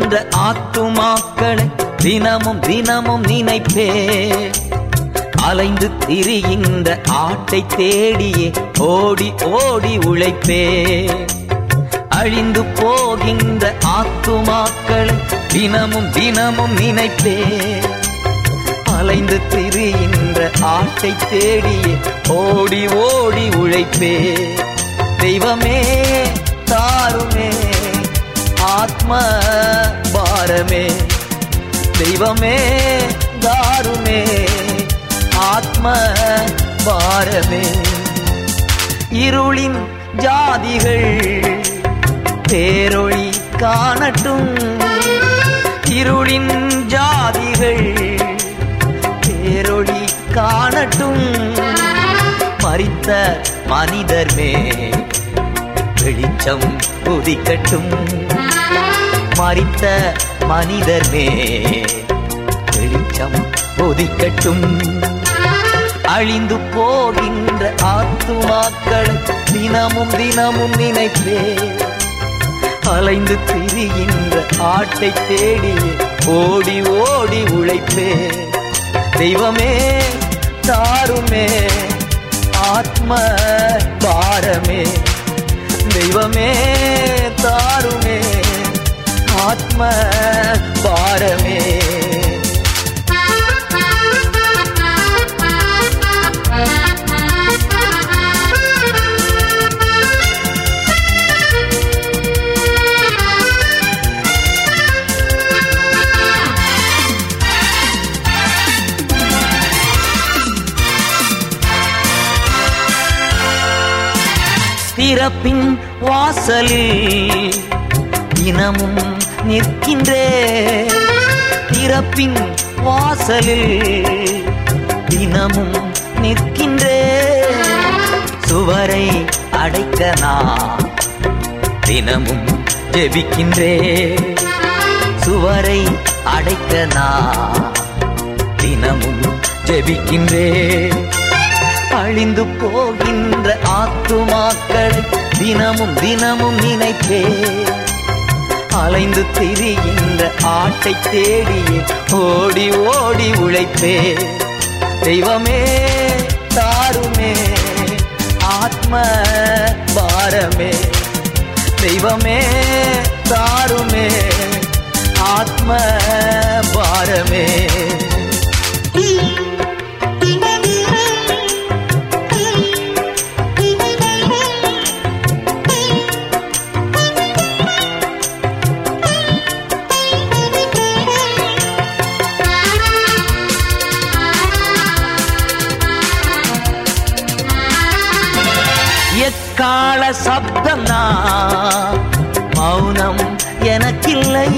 போகின்ற ஆத்துமாக்களை தினமும் தினமும் நினைப்பே அலைந்து திரிகின்ற ஆட்டை தேடியே ஓடி ஓடி உழைப்பே அழிந்து போகின்ற ஆத்துமாக்களை தினமும் தினமும் நினைப்பே அலைந்து திரிகின்ற ஆட்டை தேடியே ஓடி ஓடி உழைப்பே தெய்வமே தாருமே ஆத்ம பாரமே தெய்வமே தாருமே ஆத்ம பாரமே இருளின் ஜாதிகள் பேரொளி காணட்டும் இருளின் ஜாதிகள் பேரொளி காணட்டும் மறித்த மனிதர் மேல் வெளிச்சம் உதிக்கட்டும் மறித்த மனிதர் மேல் வெளிச்சம் உதிக்கட்டும் அழிந்து போகின்ற ஆத்துமாக்களை தினமும் தினமும் நினைப்பே அலைந்து திரிகின்ற ஆட்டை தேடி ஓடி ஓடி உழைப்பே தெய்வமே தாருமே ஆத்ம பாரமே தெய்வமே தாருமே ஆத்ம பாரமே திறப்பின் வாசலில் தினமும் நிற்கின்றே திறப்பின் வாசலில் தினமும் நிற்கின்றே சுவரை அடைக்க நான் தினமும் ஜெபிக்கின்றே சுவரை அடைக்க நான் தினமும் ஜெபிக்கின்றே அழிந்து போகின்ற ஆத்துமாக்களை தினமும் தினமும் நினைப்பே அலைந்து திரிகின்ற ஆட்டை தேடியே ஓடி ஓடி உழைப்பே தெய்வமே தாருமே ஆத்ம பாரமே தெய்வமே தாருமே ஆத்ம பாரமே எக்கால சப்தம் நான் மௌனம் எனக்கில்லை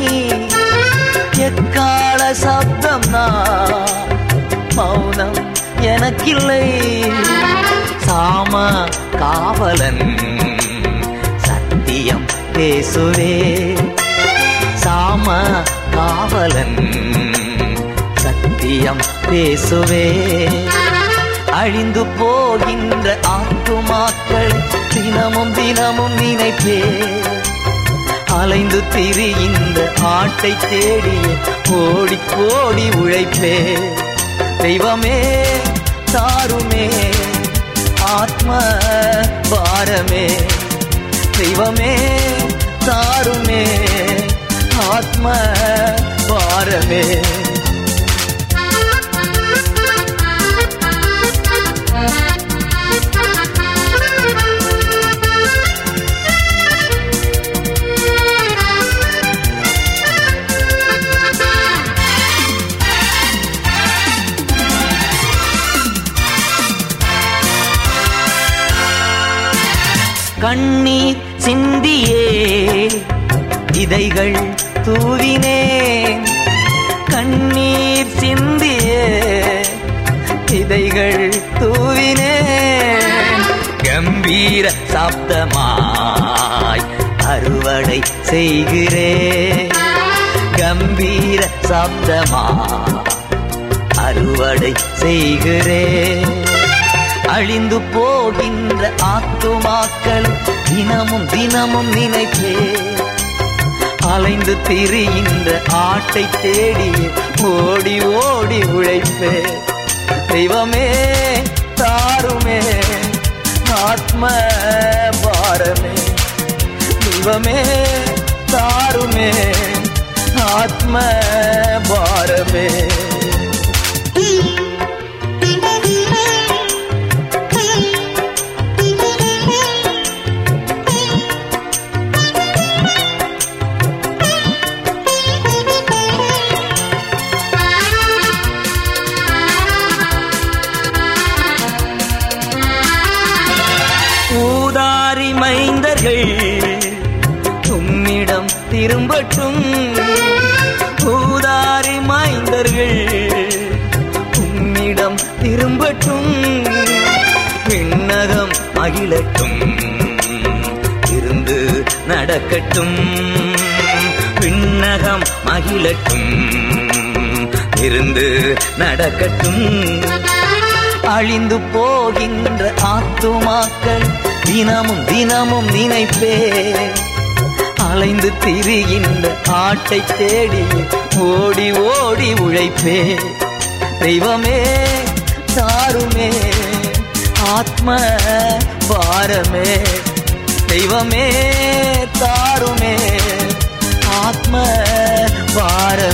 எக்கால சப்தம் நான் மௌனம் எனக்கில்லை சாம காவலன் சத்தியம் பேசுவே சாம காவலன் சத்தியம் பேசுவே அழிந்து போகின்ற ஆத்துமாக்கள் தினமும் தினமும் நினைப்பே அலைந்து திரிகின்ற ஆட்டை தேடி ஓடி ஓடி உழைப்பே தெய்வமே தாருமே ஆத்ம பாரமே தெய்வமே தாருமே ஆத்ம பாரமே கண்ணீர் சிந்தியே விதைகள் தூவினேன் கண்ணீர் சிந்தியே விதைகள் தூவினேன் கம்பீர சப்தமாய் அறுவடை செய்கிறேன் கம்பீர சப்தமாய் அறுவடை செய்கிறேன் அழிந்து போகின்ற ஆத்துமாக்கள் தினமும் தினமும் நினைப்பே அலைந்து திரிகின்ற ஆட்டை தேடி ஓடி ஓடி உழைப்பே தெய்வமே தாருமே ஆத்ம பாரமே தெய்வமே தாருமே ஆத்ம பாரமே ஊதாரி மைந்தர்கள் உம்மிடம் திரும்பட்டும் ஊதாரி மைந்தர்கள் உம்மிடம் திரும்பட்டும் விண்ணகம் மகிழட்டும் இருந்து நடக்கட்டும் விண்ணகம் மகிழட்டும் இருந்து நடக்கட்டும் அழிந்து போகின்ற ஆத்துமாக்கள் தினமும் தினமும் நினைப்பே அலைந்து திரிகின்ற ஆட்டை தேடி ஓடி ஓடி உழைப்பே தெய்வமே தாருமே ஆத்ம பாரமே தெய்வமே தாருமே ஆத்ம பாரமே